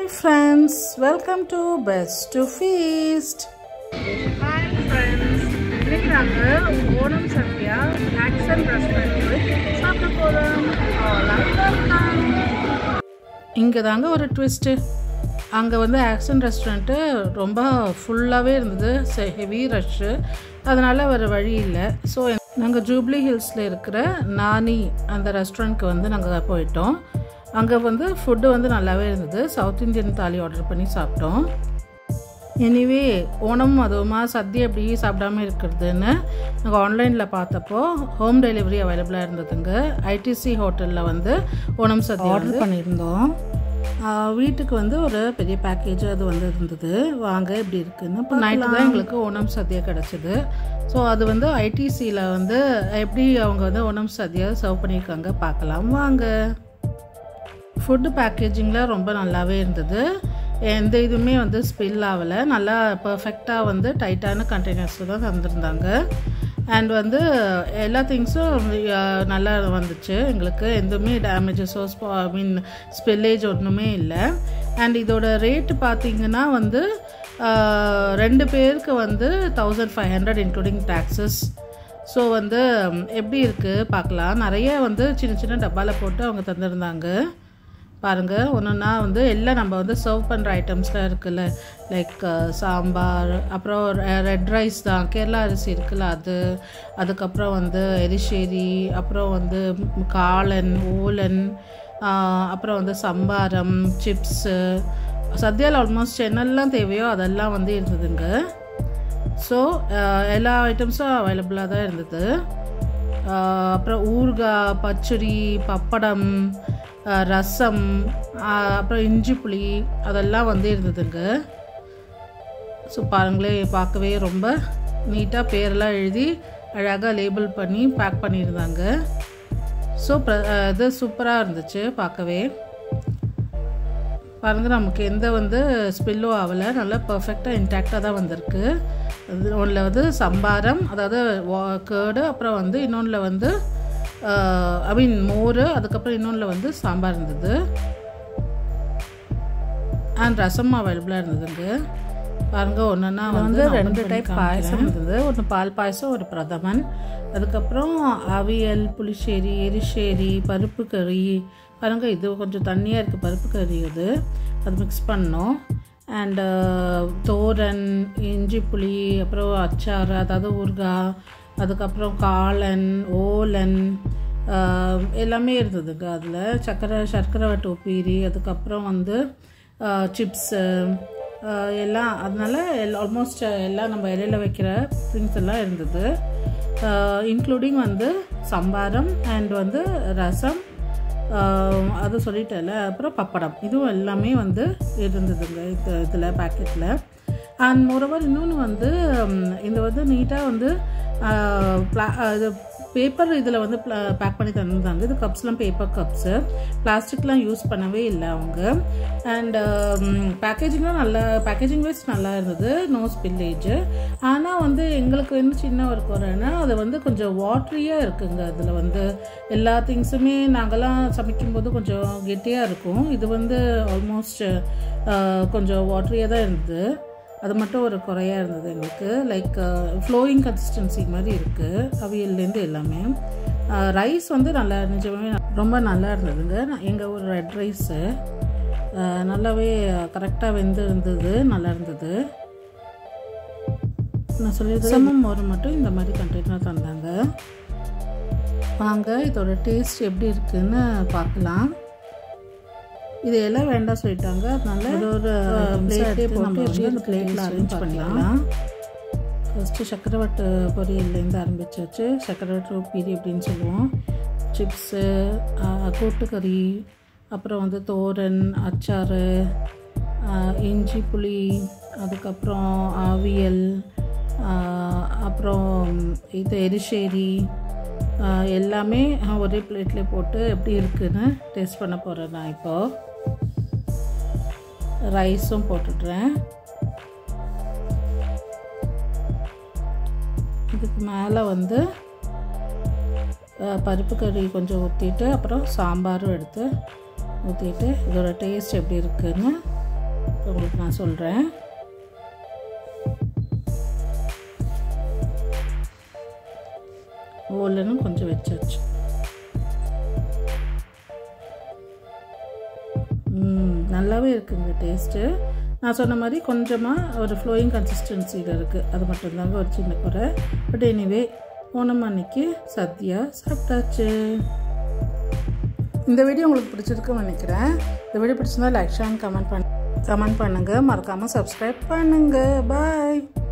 hi friends welcome to best to feast hi friends இன்னைக்கு நாங்கள் Onam Sathya action restaurant போய் சாப்பிட போகிறோம் இங்கே தாங்க ஒரு ட்விஸ்ட்டு அங்கே வந்து ஆக்சன் ரெஸ்டாரண்ட்டு ரொம்ப ஃபுல்லாகவே இருந்தது ஹெவி ரஷ்ஷு அதனால் வேறு வழி இல்லை ஸோ நாங்கள் ஜூப்ளி ஹில்ஸில் இருக்கிற நானி அந்த ரெஸ்டாரண்ட்க்கு வந்து நாங்கள் போயிட்டோம் அங்கே வந்து ஃபுட்டு வந்து நல்லாவே இருந்தது சவுத் இந்தியன் தாலி ஆர்டர் பண்ணி சாப்பிட்டோம் எனிவே ஓணம் அதுவுமா சദ്യ எப்படி சாப்பிடாம இருக்கிறதுன்னு நாங்கள் ஆன்லைனில் பார்த்தப்போ ஹோம் டெலிவரி அவைலபிளாக இருந்ததுங்க ஐடிசி ஹோட்டலில் வந்து ஓணம் சദ്യ ஆர்டர் பண்ணியிருந்தோம் ஆஹ் வீட்டுக்கு வந்து ஒரு பெரிய பேக்கேஜ் அது வந்து இருந்தது வாங்க எப்படி இருக்குன்னு இப்போ நைட்டு தான் எங்களுக்கு ஓணம் சദ്യ கிடச்சிது ஸோ அது வந்து ஐடிசியில் வந்து எப்படி அவங்க வந்து ஓணம் சദ്യ சர்வ் பண்ணியிருக்காங்க பார்க்கலாம் வாங்க ஃபுட்டு பேக்கேஜிங்கில் ரொம்ப நல்லாவே இருந்தது எந்த இதுவுமே வந்து ஸ்பில் ஆகலை நல்லா பர்ஃபெக்டாக வந்து டைட்டான கண்டெய்னர்ஸில் தான் தந்திருந்தாங்க அண்ட் வந்து எல்லா திங்ஸும் நல்லா வந்துச்சு எங்களுக்கு எதுவுமே டேமேஜஸோ ஐ மீன் ஸ்பில்லேஜ் ஒன்றுமே இல்லை அண்ட் இதோட ரேட்டு பார்த்தீங்கன்னா வந்து ஆஹ், ரெண்டு பேருக்கு வந்து thousand five hundred including taxes so வந்து எப்படி இருக்குது பார்க்கலாம் நிறைய வந்து சின்ன சின்ன டப்பாவில் போட்டு அவங்க தந்திருந்தாங்க பாருங்கள் ஒன்றுன்னா வந்து எல்லாம் நம்ம வந்து சர்வ் பண்ணுற ஐட்டம்ஸ்லாம் இருக்குல்ல லைக் சாம்பார் அப்புறம் ரெட் ரைஸ் தான் கேரளா அரிசி இருக்குல்ல அது அதுக்கப்புறம் வந்து எரிசேரி அப்புறம் வந்து ம், காளான் ஓலன் ஆஹ், அப்புறம் வந்து சம்பாரம் சிப்ஸு சத்யாவில் ஆல்மோஸ்ட் என்னெல்லாம் தேவையோ அதெல்லாம் வந்து இருந்ததுங்க ஸோ எல்லா ஐட்டம்ஸும் அவைலபிளாக தான் இருந்தது ஆஹ் அப்புறம் ஊறுகாய் பச்சடி பப்படம் ஆஹ் ரசம் ஆஹ் அப்புறம் இஞ்சி புளி அதெல்லாம் வந்து இருந்ததுங்க ஸோ பாருங்களே பார்க்கவே ரொம்ப நீட்டாக பேரெல்லாம் எழுதி அழகாக லேபிள் பண்ணி பேக் பண்ணியிருந்தாங்க ஸோ இது சூப்பராக இருந்துச்சு பார்க்கவே பாருங்க நமக்கு எந்த வந்து ஸ்பில்லும் ஆகலை நல்லா பர்ஃபெக்டாக இன்டாக்டாக தான் வந்திருக்கு அது ஒன்றில் வந்து சம்பாரம் அதாவது கேர்டு அப்புறம் வந்து இன்னொன்றில் வந்து ஐ மீன் மோர் அதுக்கப்புறம் இன்னொன்றில் வந்து சாம்பார் இருந்தது அண்ட் ரசம் அவைலபிளாக இருந்ததுங்க பாருங்க ஒன்றுன்னா வந்து ரெண்டு டைப் பாயசம் இருந்தது ஒன்று பால் பாயசம் ஒரு பிரதமன் அதுக்கப்புறம் அவியல் புளிச்சேரி எரிசேரி பருப்பு கறி பாருங்க இது கொஞ்சம் தண்ணியாக இருக்குது பருப்பு கறி அது அது மிக்ஸ் பண்ணோம் அண்டு தோரன் இஞ்சி புளி அப்புறம் அச்சார் அதாவது ஊறுகாய் அதுக்கப்புறம் காளான் ஓலன் ஆஹ் எல்லாமே இருந்ததுங்க அதில் சக்கரை சர்க்கரை வட்டு உப்பீரி அதுக்கப்புறம் வந்து சிப்ஸு எல்லாம் அதனால ஆல்மோஸ்ட் எல்லாம் நம்ம இலையில வைக்கிற திங்ஸ் எல்லாம் இருந்தது இன்க்ளூடிங் வந்து சம்பாரம் அண்ட் வந்து ரசம் ஆஹ் அது சொல்லிட்டேன்ல அப்புறம் பப்படம் இதுவும் எல்லாமே வந்து இருந்ததுங்க இது இதில் பேக்கெட்டில் அண்ட் மோரோவர் இன்னொன்று வந்து ம், இது வந்து நீட்டாக வந்து ஆஹ், pla- இது பேப்பர் இதில் வந்து பேக் பண்ணி தந்திருந்தாங்க இது கப்ஸ்லாம் பேப்பர் கப்ஸு பிளாஸ்டிக்லாம் யூஸ் பண்ணவே இல்லை அவங்க அண்ட் பேக்கேஜிங்லாம் நல்லா பேக்கேஜிங் வைஸ் நல்லா இருந்தது நோ ஸ்பில்லேஜ் ஆனால் வந்து எங்களுக்கு வந்து சின்ன ஒரு குறைன்னா அது வந்து கொஞ்சம் வாட்ரியாக இருக்குங்க அதில் வந்து எல்லா திங்ஸுமே நாங்கள்லாம் சமைக்கும்போது கொஞ்சம் கெட்டியாக இருக்கும் இது வந்து ஆல்மோஸ்ட் கொஞ்சம் வாட்ரியாக தான் இருந்தது அது மட்டும் ஒரு குறையாக இருந்தது எங்களுக்கு லைக் ஃப்ளோயிங் கன்சிஸ்டன்சி மாதிரி இருக்குது அவியல்லேருந்து எல்லாமே ரைஸ் வந்து நல்லா நிஜமே ரொம்ப நல்லா இருந்ததுங்க எங்கள் ஒரு ரெட் ரைஸு நல்லாவே கரெக்டாக வெந்து இருந்தது நல்லா இருந்தது நான் சொல்லியிருந்தேன் செம்மம் மோர் மட்டும் இந்த மாதிரி கண்டெய்னர் தந்தாங்க வாங்க இதோட டேஸ்ட் எப்படி இருக்குன்னு பார்க்கலாம் இது எல்லாம் வேண்டாம் சொல்லிட்டாங்க அதனால இது ஒரு பிளேட்லேயே போட்டு எப்படி அந்த பிளேட்டில் அரேஞ்ச் பண்ணிக்கலாம் ஃபஸ்ட்டு சக்கரவட்டு பொரியல்லேருந்து ஆரம்பிச்சாச்சு சக்கரவட்டு உப்பீரி அப்படின்னு சொல்லுவோம் சிப்ஸு கூட்டுக்கறி அப்புறம் வந்து தோரன் அச்சார் இஞ்சி புளி அதுக்கப்புறம் அவியல் ஆஹ் அப்புறம் இது எரிசேரி ஆஹ் எல்லாமே ஒரே பிளேட்லேயே போட்டு எப்படி இருக்குன்னு டேஸ்ட் பண்ண போகிறேன் நான் இப்போது ரைஸும் போட்டுடுறேன் இதுக்கு மேலே வந்து அஹ், பருப்பு கறி கொஞ்சம் ஊற்றிட்டு அப்புறம் சாம்பாரும் எடுத்து ஊற்றிட்டு இதோட டேஸ்ட் எப்படி இருக்குன்னு உங்களுக்கு நான் சொல்கிறேன் ஓலனும் கொஞ்சம் வச்சாச்சு ம் நல்லாவே இருக்குங்க டேஸ்ட்டு நான் சொன்ன மாதிரி கொஞ்சமாக ஒரு ஃப்ளோயிங் கன்சிஸ்டன்சியில் இருக்குது அது மட்டும்தாங்க ஒரு சின்ன குறை பட் எனிவே ஓணம் அன்னைக்கு சத்யா சாப்பிட்டாச்சு இந்த வீடியோ உங்களுக்கு பிடிச்சிருக்குன்னு நினைக்கிறேன் இந்த வீடியோ பிடிச்சிருந்தா லைக் ஷேர் கமெண்ட் பண்ண கமெண்ட் பண்ணுங்கள் மறக்காமல் சப்ஸ்கிரைப் பண்ணுங்கள் பாய்